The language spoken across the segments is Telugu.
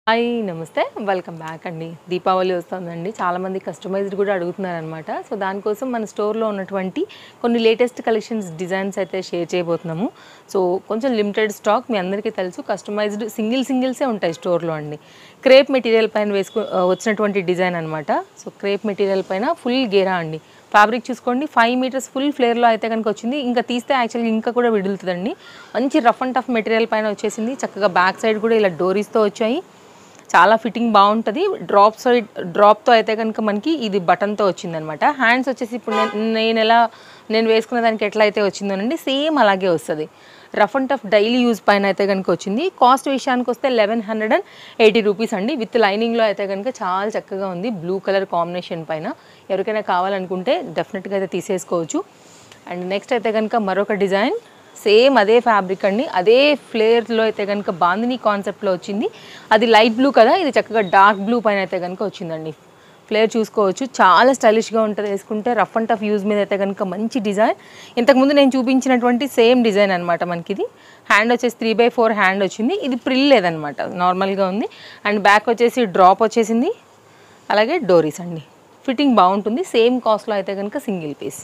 హాయ్ నమస్తే వెల్కమ్ బ్యాక్ అండి దీపావళి వస్తుందండి చాలామంది కస్టమైజ్డ్ కూడా అడుగుతున్నారనమాట సో దానికోసం మన స్టోర్లో ఉన్నటువంటి కొన్ని లేటెస్ట్ కలెక్షన్స్ డిజైన్స్ అయితే షేర్ చేయబోతున్నాము సో కొంచెం లిమిటెడ్ స్టాక్ మీ అందరికీ తెలుసు కస్టమైజ్డ్ సింగిల్ సింగిల్సే ఉంటాయి స్టోర్లో అండి క్రేప్ మెటీరియల్ పైన వేసుకు ఆ, వచ్చినటువంటి డిజైన్ అనమాట సో క్రేప్ మెటీరియల్ పైన ఫుల్ గేరా అండి ఫ్యాబ్రిక్ చూసుకోండి ఫైవ్ మీటర్స్ ఫుల్ ఫ్లేర్లో అయితే కనుక వచ్చింది ఇంకా తీస్తే యాక్చువల్గా ఇంకా కూడా విడులుతుందండి మంచి రఫ్ అండ్ టఫ్ మెటీరియల్ పైన వచ్చేసింది చక్కగా బ్యాక్ సైడ్ కూడా ఇలా డోరీస్తో వచ్చాయి చాలా ఫిట్టింగ్ బాగుంటుంది డ్రాప్ సైడ్ డ్రాప్తో అయితే కనుక మనకి ఇది బటన్తో వచ్చిందనమాట హ్యాండ్స్ వచ్చేసి ఇప్పుడు నేను నేను ఎలా నేను వేసుకున్న దానికి ఎట్లా అయితే వచ్చిందోనండి సేమ్ అలాగే వస్తుంది rough and tough daily use పైన అయితే కనుక వచ్చింది కాస్ట్ విషయానికి వస్తే eleven hundred and eighty rupees అండి విత్ లైనింగ్లో అయితే కనుక చాలా చక్కగా ఉంది బ్లూ కలర్ కాంబినేషన్ పైన ఎవరికైనా కావాలనుకుంటే డెఫినెట్గా అయితే తీసేసుకోవచ్చు అండ్ నెక్స్ట్ అయితే కనుక మరొక డిజైన్ సేమ్ అదే ఫ్యాబ్రిక్ అండి అదే ఫ్లేర్లో అయితే కనుక బాందిని కాన్సెప్ట్లో వచ్చింది అది లైట్ బ్లూ కదా ఇది చక్కగా డార్క్ బ్లూ పైన అయితే కనుక వచ్చిందండి ఫ్లేర్ చూసుకోవచ్చు చాలా స్టైలిష్గా ఉంటుంది వేసుకుంటే రఫ్ అండ్ టఫ్ యూజ్ మీద అయితే కనుక మంచి డిజైన్ ఇంతకుముందు నేను చూపించినటువంటి సేమ్ డిజైన్ అనమాట మనకి ఇది హ్యాండ్ వచ్చేసి త్రీ బై ఫోర్ హ్యాండ్ వచ్చింది ఇది ప్రిల్ లేదనమాట నార్మల్గా ఉంది అండ్ బ్యాక్ వచ్చేసి డ్రాప్ వచ్చేసింది అలాగే డోరీస్ అండి ఫిట్టింగ్ బాగుంటుంది సేమ్ కాస్ట్లో అయితే కనుక సింగిల్ పీస్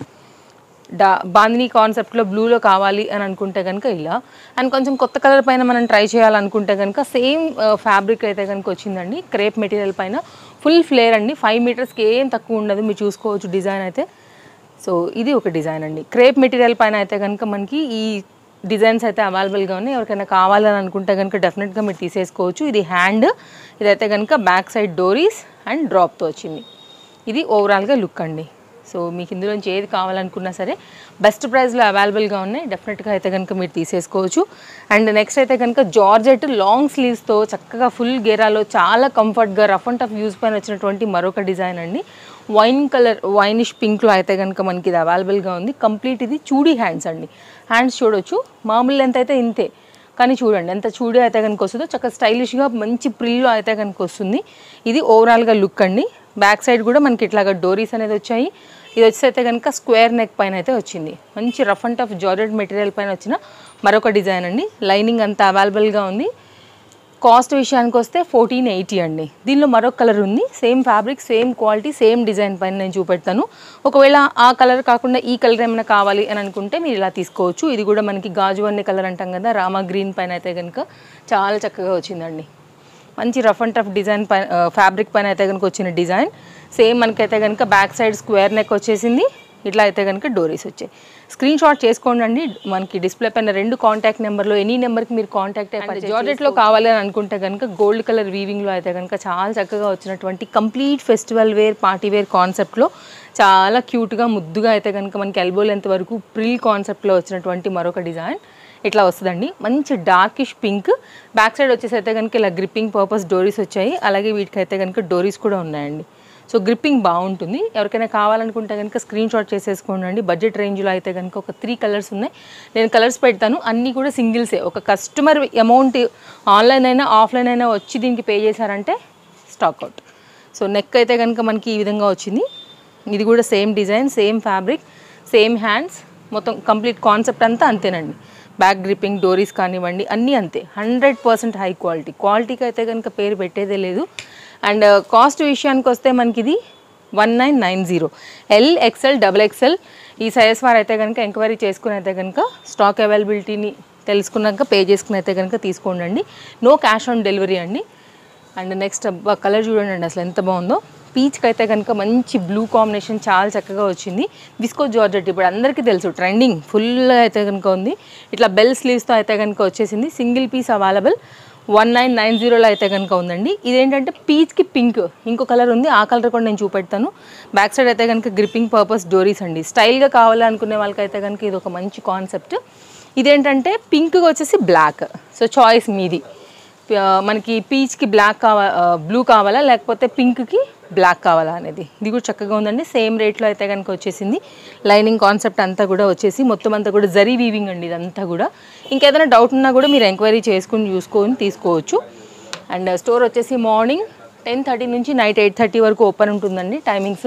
డా బాందిని కాన్సెప్ట్లో బ్లూలో కావాలి అని అనుకుంటే కనుక ఇలా అండ్ కొంచెం కొత్త కలర్ పైన మనం ట్రై చేయాలనుకుంటే కనుక సేమ్ ఫ్యాబ్రిక్ అయితే కనుక వచ్చిందండి క్రేప్ మెటీరియల్ పైన ఫుల్ ఫ్లేర్ అండి ఫైవ్ మీటర్స్కి ఏం తక్కువ ఉండదు మీరు చూసుకోవచ్చు డిజైన్ అయితే సో ఇది ఒక డిజైన్ అండి క్రేప్ మెటీరియల్ పైన అయితే కనుక మనకి ఈ డిజైన్స్ అయితే అవైలబుల్గా ఉన్నాయి ఎవరికైనా కావాలని అనుకుంటే కనుక డెఫినెట్గా మీరు తీసేసుకోవచ్చు ఇది హ్యాండ్ ఇదైతే కనుక బ్యాక్ సైడ్ డోరీస్ అండ్ డ్రాప్తో వచ్చింది ఇది ఓవరాల్గా లుక్ అండి సో మీకు ఇందులోంచి ఏది కావాలనుకున్నా సరే బెస్ట్ ప్రైస్లో అవైలబుల్గా ఉన్నాయి డెఫినెట్గా అయితే కనుక మీరు తీసేసుకోవచ్చు అండ్ నెక్స్ట్ అయితే కనుక జార్జెట్ లాంగ్ స్లీవ్స్తో చక్కగా ఫుల్ గేరాలో చాలా కంఫర్ట్గా రఫ్ అండ్ టఫ్ యూజ్ పైన వచ్చినటువంటి మరొక డిజైన్ అండి వైన్ కలర్ వైనిష్ పింక్లో అయితే కనుక మనకి ఇది అవైలబుల్గా ఉంది కంప్లీట్ ఇది చూడీ హ్యాండ్స్ అండి హ్యాండ్స్ చూడొచ్చు మామూలు ఎంత అయితే ఇంతే కానీ చూడండి ఎంత చూడీ అయితే కనుక వస్తుందో చక్కగా స్టైలిష్గా మంచి ప్రిల్లో అయితే కనుక వస్తుంది ఇది ఓవరాల్గా లుక్ అండి బ్యాక్ సైడ్ కూడా మనకి ఇట్లాగా డోరీస్ అనేది వచ్చాయి ఇది వచ్చి అయితే కనుక స్క్వేర్ నెక్ పైన అయితే వచ్చింది మంచి rough and tough georgette material పైన వచ్చిన మరొక డిజైన్ అండి లైనింగ్ అంతా అవైలబుల్గా ఉంది కాస్ట్ విషయానికి వస్తే ఫోర్టీన్ ఎయిటీ అండి దీనిలో మరొక కలర్ ఉంది same fabric same quality same design పైన నేను చూపెడతాను ఒకవేళ ఆ కలర్ కాకుండా ఈ కలర్ ఏమైనా కావాలి అని అనుకుంటే మీరు ఇలా తీసుకోవచ్చు ఇది కూడా మనకి గాజు అన్ని కలర్ అంటాం కదా రామా గ్రీన్ పైన అయితే కనుక చాలా చక్కగా వచ్చిందండి మంచి రఫ్ అండ్ టఫ్ డిజైన్ పైన ఫ్యాబ్రిక్ పైన అయితే కనుక వచ్చిన డిజైన్ సేమ్ మనకైతే కనుక బ్యాక్ సైడ్ స్క్వేర్ నెక్ వచ్చేసింది ఇట్లా అయితే కనుక డోరీస్ వచ్చాయి స్క్రీన్ షాట్ చేసుకోండి అండి మనకి డిస్ప్లే పైన రెండు కాంటాక్ట్ నెంబర్లో ఎనీ నెంబర్కి మీరు కాంటాక్ట్ అయిపోయి జార్జెట్లో కావాలి అని అనుకుంటే కనుక గోల్డ్ కలర్ వీవింగ్లో అయితే కనుక చాలా చక్కగా వచ్చినటువంటి complete festival wear party wear కాన్సెప్ట్లో చాలా క్యూట్గా ముద్దుగా అయితే కనుక మనకి ఎల్బో లెంత్ వరకు ప్రిల్ కాన్సెప్ట్లో వచ్చినటువంటి మరొక డిజైన్ ఇట్లా వస్తుందండి మంచి డార్కిష్ పింక్ బ్యాక్ సైడ్ వచ్చేసి అయితే కనుక ఇలా గ్రిప్పింగ్ పర్పస్ డోరీస్ వచ్చాయి అలాగే వీటికి అయితే కనుక డోరీస్ కూడా ఉన్నాయండి సో గ్రిప్పింగ్ బాగుంటుంది ఎవరికైనా కావాలనుకుంటే కనుక స్క్రీన్ షాట్ చేసేసుకోండి బడ్జెట్ రేంజ్లో అయితే కనుక ఒక త్రీ కలర్స్ ఉన్నాయి నేను కలర్స్ పెడతాను అన్నీ కూడా సింగిల్సే ఒక కస్టమర్ అమౌంట్ ఆన్లైన్ అయినా ఆఫ్లైన్ అయినా వచ్చి దీనికి పే చేశారంటే స్టాక్ అవుట్ సో నెక్ అయితే కనుక మనకి ఈ విధంగా వచ్చింది ఇది కూడా same design same fabric same hands మొత్తం కంప్లీట్ కాన్సెప్ట్ అంతా అంతేనండి బ్యాక్ గ్రిప్పింగ్ డోరీస్ కానివ్వండి అన్నీ అంతే హండ్రెడ్ పర్సెంట్ హై క్వాలిటీ క్వాలిటీకి అయితే కనుక పేరు పెట్టేదే లేదు అండ్ కాస్ట్ విషయానికి వస్తే మనకి ఇది one nine nine zero L XL double XL ఈ సైజ్ వారు అయితే కనుక ఎంక్వైరీ చేసుకుని అయితే కనుక స్టాక్ అవైలబిలిటీని తెలుసుకున్నాక పే చేసుకుని అయితే కనుక తీసుకోండి నో క్యాష్ ఆన్ డెలివరీ అండి అండ్ నెక్స్ట్ కలర్ చూడండి అండి అసలు ఎంత బాగుందో పీచ్కి అయితే కనుక మంచి బ్లూ కాంబినేషన్ చాలా చక్కగా వచ్చింది విస్కో జార్జెట్ ఇప్పుడు అందరికీ తెలుసు ట్రెండింగ్ ఫుల్ అయితే కనుక ఉంది ఇట్లా బెల్ స్లీవ్స్తో అయితే కనుక వచ్చేసింది single piece available one nine nine జీరోలో అయితే కనుక ఉందండి ఇదేంటంటే పీచ్కి పింక్ ఇంకో కలర్ ఉంది ఆ కలర్ కూడా నేను చూపెడతాను బ్యాక్ సైడ్ అయితే కనుక గ్రిప్పింగ్ పర్పస్ డోరీస్ అండి స్టైల్గా కావాలనుకునే వాళ్ళకైతే కనుక ఇది ఒక మంచి కాన్సెప్ట్ ఇదేంటంటే పింక్గా వచ్చేసి బ్లాక్ సో చాయిస్ మీది ఆ, మనకి పీచ్కి బ్లాక్ కావా బ్లూ కావాలా లేకపోతే పింక్కి బ్లాక్ కావాలా అనేది ఇది కూడా చక్కగా ఉందండి సేమ్ రేట్లో అయితే కనుక వచ్చేసింది లైనింగ్ కాన్సెప్ట్ అంతా కూడా వచ్చేసి మొత్తం అంతా కూడా జరీ వీవింగ్ అండి ఇదంతా కూడా ఇంకేదైనా డౌట్ ఉన్నా కూడా మీరు ఎంక్వైరీ చేసుకుని చూసుకొని తీసుకోవచ్చు అండ్ స్టోర్ వచ్చేసి మార్నింగ్ టెన్ థర్టీ నుంచి నైట్ ఎయిట్ థర్టీ వరకు ఓపెన్ ఉంటుందండి టైమింగ్స్ ఇవి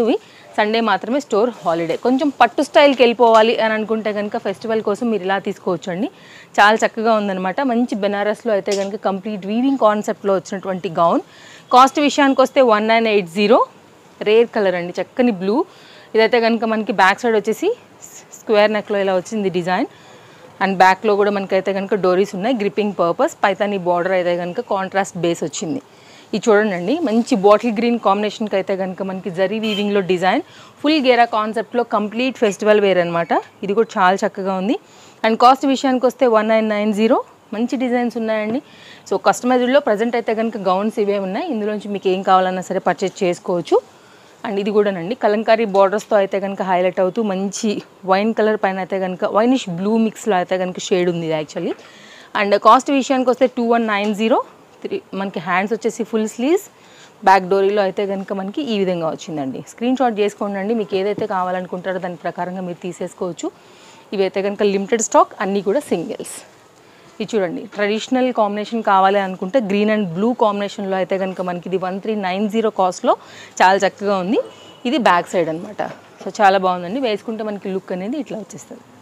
సండే మాత్రమే స్టోర్ హాలిడే కొంచెం పట్టు స్టైల్కి వెళ్ళిపోవాలి అని అనుకుంటే కనుక ఫెస్టివల్ కోసం మీరు ఇలా తీసుకోవచ్చు అండి చాలా చక్కగా ఉందన్నమాట మంచి బెనారస్లో అయితే కనుక కంప్లీట్ వీవింగ్ కాన్సెప్ట్లో వచ్చినటువంటి గౌన్ కాస్ట్ విషయానికి వస్తే one nine eight zero rare colour అండి చక్కని బ్లూ ఇదైతే కనుక మనకి బ్యాక్ సైడ్ వచ్చేసి స్క్వేర్ నెక్లో ఇలా వచ్చింది డిజైన్ అండ్ బ్యాక్లో కూడా మనకైతే కనుక డోరీస్ ఉన్నాయి గ్రిప్పింగ్ పర్పస్ పైతాని బార్డర్ అయితే కనుక కాంట్రాస్ట్ బేస్ వచ్చింది ఇది చూడండి మంచి బాటిల్ గ్రీన్ కాంబినేషన్కి అయితే కనుక మనకి జరీ వీవింగ్లో డిజైన్ ఫుల్ గేరా కాన్సెప్ట్లో కంప్లీట్ ఫెస్టివల్ వేర్ అనమాట ఇది కూడా చాలా చక్కగా ఉంది అండ్ కాస్ట్ విషయానికి వస్తే వన్ నైన్ నైన్ జీరో మంచి డిజైన్స్ ఉన్నాయండి సో కస్టమైజ్డ్లో ప్రజెంట్ అయితే కనుక గౌన్స్ ఇవే ఉన్నాయి ఇందులోంచి మీకు ఏం కావాలన్నా సరే పర్చేస్ చేసుకోవచ్చు అండ్ ఇది కూడానండి కలంకారీ బార్డర్స్తో అయితే కనుక హైలైట్ అవుతూ మంచి వైన్ కలర్ పైన అయితే కనుక వైనిష్ బ్లూ మిక్స్లో అయితే కనుక షేడ్ ఉంది యాక్చువల్లీ అండ్ కాస్ట్ విషయానికి వస్తే two one nine zero three మనకి హ్యాండ్స్ వచ్చేసి ఫుల్ స్లీవ్స్ బ్యాక్ డోరీలో అయితే కనుక మనకి ఈ విధంగా వచ్చిందండి స్క్రీన్ షాట్ చేసుకోండి మీకు ఏదైతే కావాలనుకుంటారో దాని ప్రకారంగా మీరు తీసేసుకోవచ్చు ఇవైతే కనుక లిమిటెడ్ స్టాక్ అన్నీ కూడా సింగిల్స్ ఇది చూడండి ట్రెడిషనల్ కాంబినేషన్ కావాలి అనుకుంటే గ్రీన్ అండ్ బ్లూ కాంబినేషన్లో అయితే కనుక మనకి ఇది వన్ త్రీ నైన్ జీరో కాస్ట్లో చాలా చక్కగా ఉంది ఇది బ్యాక్ సైడ్ అనమాట సో చాలా బాగుందండి వేసుకుంటే మనకి లుక్ అనేది ఇట్లా వచ్చేస్తుంది